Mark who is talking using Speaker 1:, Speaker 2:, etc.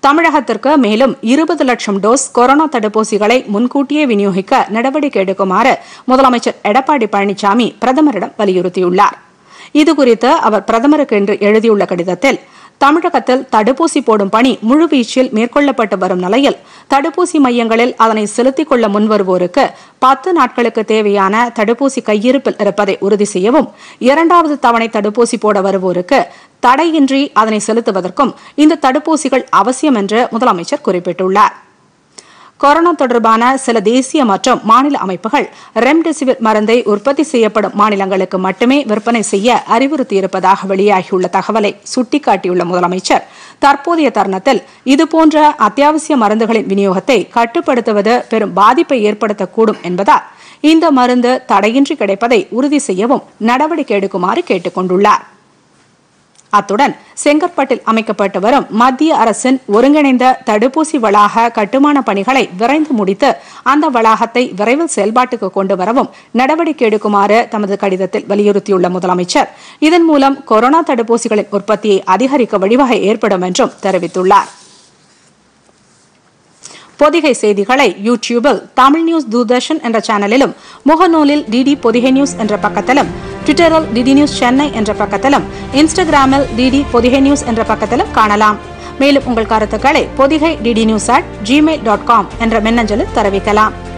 Speaker 1: தமிழகத்திற்கு மேலும் இருபது லட்சம் டோஸ் கொரோனா தடுப்பூசிகளை முன்கூட்டியே விநியோகிக்க நடவடிக்கை எடுக்குமாறு முதலமைச்சர் எடப்பாடி பழனிசாமி பிரதமரிடம் வலியுறுத்தியுள்ளார் இதுகுறித்து அவர் பிரதமருக்கு இன்று எழுதியுள்ள கடிதத்தில் தமிழகத்தில் தடுப்பூசி போடும் பணி முழுவீச்சில் மேற்கொள்ளப்பட்டு வரும் நிலையில் தடுப்பூசி மையங்களில் அதனை செலுத்திக் கொள்ள முன்வருவோருக்கு பத்து நாட்களுக்கு தேவையான தடுப்பூசி கையிருப்பில் இருப்பதை உறுதி செய்யவும் இரண்டாவது தவணை தடுப்பூசி போட வருவோருக்கு தடையின்றி அதனை செலுத்துவதற்கும் இந்த தடுப்பூசிகள் அவசியம் என்று முதலமைச்சர் குறிப்பிட்டுள்ளார் கொரோனா தொடர்பான சில தேசிய மற்றும் மாநில அமைப்புகள் ரெம்டெசிவிர் மருந்தை உற்பத்தி செய்யப்படும் மாநிலங்களுக்கு மட்டுமே விற்பனை செய்ய அறிவுறுத்தியிருப்பதாக வெளியாகியுள்ள தகவலை சுட்டிக்காட்டியுள்ள முதலமைச்சர் தற்போதைய தருணத்தில் இதுபோன்ற அத்தியாவசிய மருந்துகளின் விநியோகத்தை கட்டுப்படுத்துவது பெரும் பாதிப்பை ஏற்படுத்தக்கூடும் என்பதால் இந்த மருந்து தடையின்றி கிடைப்பதை உறுதி செய்யவும் நடவடிக்கை எடுக்குமாறு கேட்டுக் கொண்டுள்ளார் அத்துடன் செங்கற்பட்டில் அமைக்கப்பட்டு வரும் மத்திய அரசின் ஒருங்கிணைந்த தடுப்பூசி வளாக கட்டுமான பணிகளை விரைந்து முடித்து அந்த வளாகத்தை விரைவில் செயல்பாட்டுக்கு கொண்டு வரவும் நடவடிக்கை எடுக்குமாறு தமது கடிதத்தில் வலியுறுத்தியுள்ள முதலமைச்சர் இதன் மூலம் கொரோனா தடுப்பூசிகளின் உற்பத்தியை அதிகரிக்க வழிவகை ஏற்படும் என்றும் தெரிவித்துள்ளார் பொதிகை செய்திகளை யூடியூபில் தமிழ் நியூஸ் தூர்தர்ஷன் என்ற சேனலிலும் முகநூலில் டிடி பொதிகை நியூஸ் என்ற பக்கத்திலும் ட்விட்டரில் டிடி நியூஸ் சென்னை என்ற பக்கத்திலும் இன்ஸ்டாகிராமில் டிடி பொதிகை நியூஸ் என்ற பக்கத்திலும் காணலாம் மேலும் உங்கள் கருத்துக்களை Podhigai DD news at Gmail dot com என்ற மின்னஞ்சலில் தெரிவிக்கலாம்